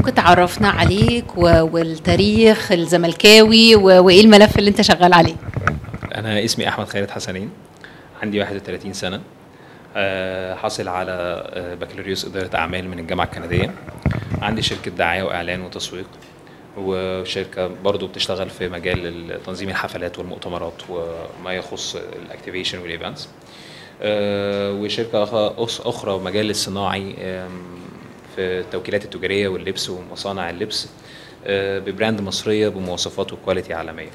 ممكن تعرفنا عليك و- والتاريخ الزملكاوي و- وايه الملف اللي انت شغال عليه انا اسمي احمد خالد حسنين عندي 31 سنه آه، حاصل على آه، بكالوريوس اداره اعمال من الجامعه الكنديه عندي شركه دعايه واعلان وتسويق وشركه برضو بتشتغل في مجال تنظيم الحفلات والمؤتمرات وما يخص الاكتيفيشن والايفنتس آه، وشركه أخ- أخ- اخرى مجال الصناعي آم، في التوكيلات التجاريه واللبس ومصانع اللبس آه، ببراند مصريه بمواصفات وكواليتي عالميه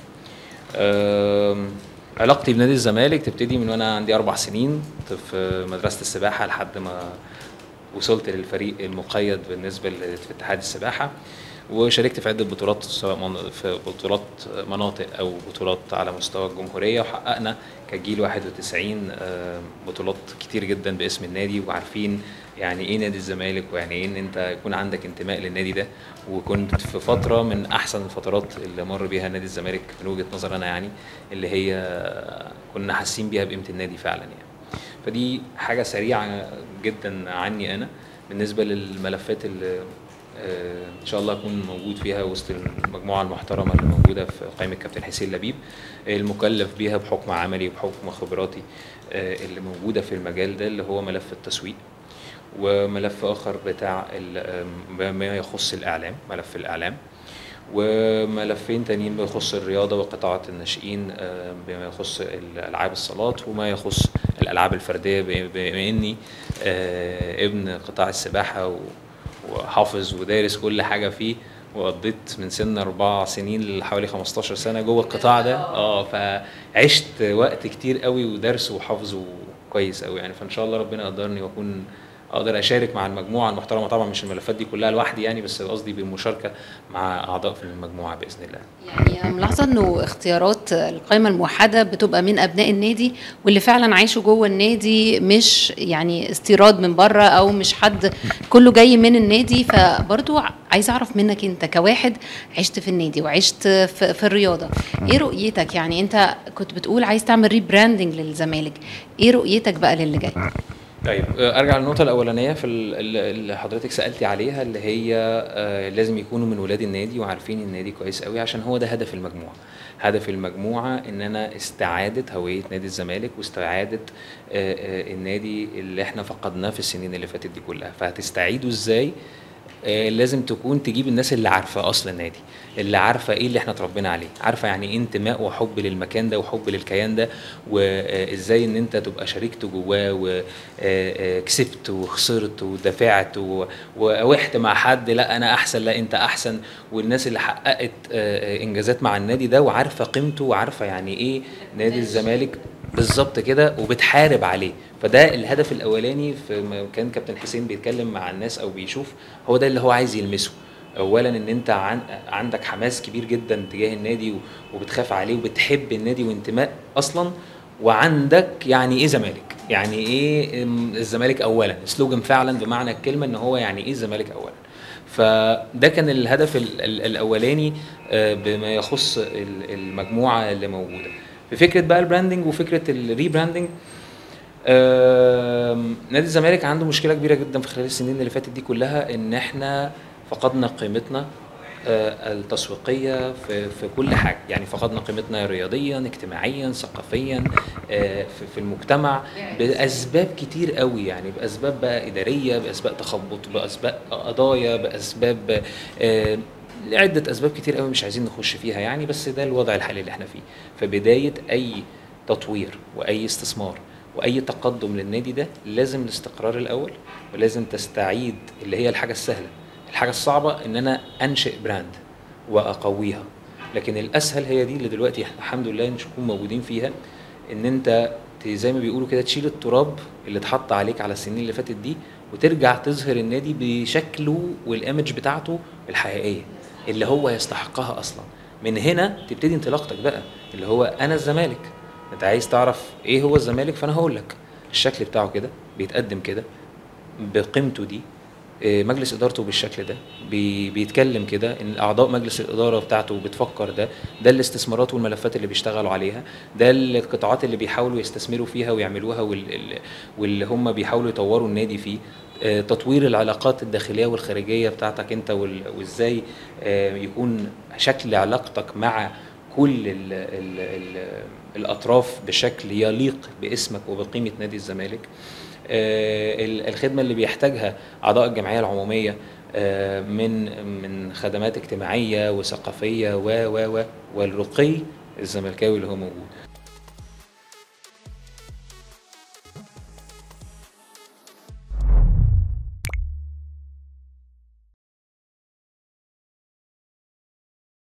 آم، علاقتي بنادي الزمالك تبتدي من وانا عندي اربع سنين في مدرسه السباحه لحد ما وصلت للفريق المقيد بالنسبه ل- في اتحاد السباحه وشاركت في عده بطولات سواء من- في بطولات مناطق او بطولات على مستوى الجمهوريه وحققنا كجيل 91 آه، بطولات كتير جدا باسم النادي وعارفين يعني ايه نادي الزمالك ويعني ايه ان انت يكون عندك انتماء للنادي ده وكنت في فتره من احسن الفترات اللي مر بيها نادي الزمالك من وجهه نظر انا يعني اللي هي كنا حاسين بيها بقيمه النادي فعلا يعني فدي حاجه سريعه جدا عني انا بالنسبه للملفات اللي آه، ان شاء الله اكون موجود فيها وسط المجموعه المحترمه اللي موجوده في قائمه كابتن حسين لبيب المكلف بيها بحكم عملي وبحكم خبراتي آه، اللي موجوده في المجال ده اللي هو ملف التسويق وملف اخر بتاع ال- آم، ما يخص الاعلام ملف الاعلام وملفين تانيين بيخص الرياضه وقطاعات الناشئين آه، بما يخص الالعاب الصالات وما يخص الالعاب الفرديه ب- بما اني آه، ابن قطاع السباحه و- وحافظ ودارس كل حاجه فيه وقضيت من سن اربع سنين لحوالي 15 سنه جوه القطاع ده اه فعشت وقت كتير قوي ودرس وحفظ كويس قوي يعني فان شاء الله ربنا يقدرني واكون اقدر اشارك مع المجموعه المحترمه طبعا مش الملفات دي كلها لوحدي يعني بس قصدي بالمشاركه مع اعضاء في المجموعه باذن الله يعني أنا ملاحظه انه اختيارات القائمه الموحده بتبقى من ابناء النادي واللي فعلا عايشوا جوه النادي مش يعني استيراد من بره او مش حد كله جاي من النادي فبرضو عايزه اعرف منك انت كواحد عشت في النادي وعشت في, في الرياضه ايه رؤيتك يعني انت كنت بتقول عايز تعمل ريبراندنج للزمالك ايه رؤيتك بقى للي جاي طيب آه، ارجع للنقطه الاولانيه في ال- ال- اللي حضرتك سالتي عليها اللي هي آه، لازم يكونوا من ولاد النادي وعارفين النادي كويس قوي عشان هو ده هدف المجموعه هدف المجموعه ان انا استعاده هويه نادي الزمالك واستعاده آه، آه، النادي اللي احنا فقدناه في السنين اللي فاتت دي كلها فهتستعيده ازاي آه، لازم تكون تجيب الناس اللي عارفه اصل النادي اللي عارفه ايه اللي احنا اتربينا عليه عارفه يعني ايه انتماء وحب للمكان ده وحب للكيان ده وازاي ان انت تبقى شاركت جواه وكسبت وخسرت ودافعت و- ووحت مع حد لا انا احسن لا انت احسن والناس اللي حققت آه، آه، انجازات مع النادي ده وعارفه قيمته وعارفه يعني ايه نادي الزمالك بالظبط كده وبتحارب عليه فده الهدف الاولاني في ما كان كابتن حسين بيتكلم مع الناس او بيشوف هو ده اللي هو عايز يلمسه اولا ان انت عن عندك حماس كبير جدا تجاه النادي و- وبتخاف عليه وبتحب النادي وانتماء اصلا وعندك يعني ايه زمالك يعني ايه ام، الزمالك اولا سلوجن فعلا بمعنى الكلمه ان هو يعني ايه الزمالك اولا فده كان الهدف ال- ال- الاولاني آه، بما يخص ال- المجموعه اللي موجوده في فكره بقى البراندنج وفكره الريبراندنج آم، نادي الزمالك عنده مشكله كبيره جدا في خلال السنين اللي فاتت دي كلها ان احنا فقدنا قيمتنا آه، التسويقيه في في كل حاجه يعني فقدنا قيمتنا رياضيا اجتماعيا ثقافيا آه، في في المجتمع باسباب كتير قوي يعني باسباب بقى اداريه باسباب تخبط باسباب قضايا باسباب آه، لعده اسباب كتير قوي مش عايزين نخش فيها يعني بس ده الوضع الحالي اللي احنا فيه فبدايه اي تطوير واي استثمار واي تقدم للنادي ده لازم الاستقرار الاول ولازم تستعيد اللي هي الحاجه السهله الحاجه الصعبه ان انا انشئ براند واقويها لكن الاسهل هي دي اللي دلوقتي احنا الحمد لله نكون موجودين فيها ان انت ت- زي ما بيقولوا كده تشيل التراب اللي اتحط عليك على السنين اللي فاتت دي وترجع تظهر النادي بشكله والايمج بتاعته الحقيقيه اللي هو يستحقها اصلا من هنا تبتدي انطلاقتك بقى اللي هو انا الزمالك انت عايز تعرف ايه هو الزمالك فانا هقول لك الشكل بتاعه كده بيتقدم كده بقيمته دي إيه، مجلس ادارته بالشكل ده بي بيتكلم كده ان اعضاء مجلس الاداره بتاعته بتفكر ده ده الاستثمارات والملفات اللي بيشتغلوا عليها ده القطاعات اللي بيحاولوا يستثمروا فيها ويعملوها وال- ال- واللي هم بيحاولوا يطوروا النادي فيه آه، تطوير العلاقات الداخليه والخارجيه بتاعتك انت وال- وازاي آه، يكون شكل علاقتك مع كل ال ال ال الاطراف بشكل يليق باسمك وبقيمه نادي الزمالك آه، ال- الخدمه اللي بيحتاجها اعضاء الجمعيه العموميه آه، من من خدمات اجتماعيه وثقافيه و و و والرقي الزملكاوي اللي هو موجود